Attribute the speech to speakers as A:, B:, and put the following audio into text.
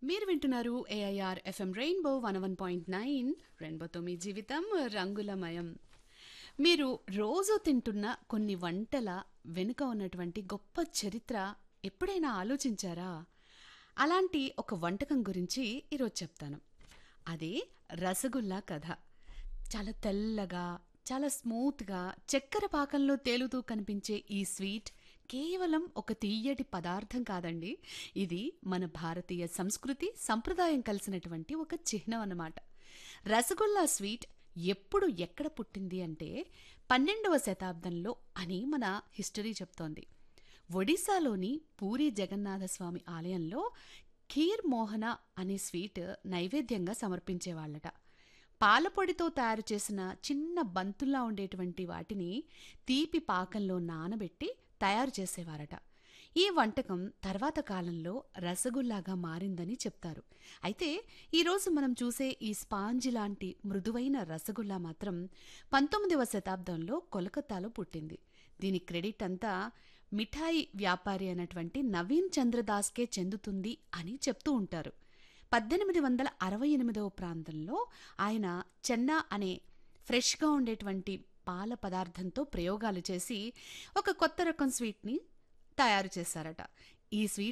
A: మీరు వింటున్నారు AIR FM Rainbow one one point nine రెయిన్బోతో మీ జీవితం రంగులమయం మీరు రోజు తింటున్న కొన్ని వంటల వెనుక ఉన్నటువంటి గొప్ప చరిత్ర ఎప్పుడైనా ఆలోచించారా అలాంటి ఒక వంటకం గురించి ఈరోజు చెప్తాను అదే రసగుల్లా కథ చాలా తెల్లగా చాలా స్మూత్గా చక్కెర పాకంలో తేలుతూ కనిపించే ఈ స్వీట్ కేవలం ఒక తీయటి పదార్థం కాదండి ఇది మన భారతీయ సంస్కృతి సంప్రదాయం కలిసినటువంటి ఒక చిహ్నం అన్నమాట రసగుల్లా స్వీట్ ఎప్పుడు ఎక్కడ పుట్టింది అంటే పన్నెండవ శతాబ్దంలో అని మన హిస్టరీ చెప్తోంది ఒడిశాలోని పూరి జగన్నాథ స్వామి ఆలయంలో ఖీర్ మోహన అనే స్వీట్ నైవేద్యంగా సమర్పించేవాళ్ళట పాలపొడితో తయారు చేసిన చిన్న బంతుల్లా ఉండేటువంటి వాటిని తీపి పాకంలో నానబెట్టి తయారు చేసేవారట ఈ వంటకం తర్వాత కాలంలో రసగుల్లాగా మారిందని చెప్తారు అయితే ఈరోజు మనం చూసే ఈ స్పాంజ్ లాంటి మృదువైన రసగుల్లా మాత్రం పంతొమ్మిదవ శతాబ్దంలో కోలకత్తాలో పుట్టింది దీని క్రెడిట్ అంతా మిఠాయి వ్యాపారి అయినటువంటి నవీన్ చంద్రదాస్కే చెందుతుంది అని చెప్తూ ఉంటారు పద్దెనిమిది వందల అరవై ఎనిమిదవ ప్రాంతంలో ఆయన చెన్నా అనే ఫ్రెష్గా ఉండేటువంటి పాల పదార్థంతో ప్రయోగాలు చేసి ఒక కొత్త రకం స్వీట్ని తయారు చేశారట ఈ స్వీట్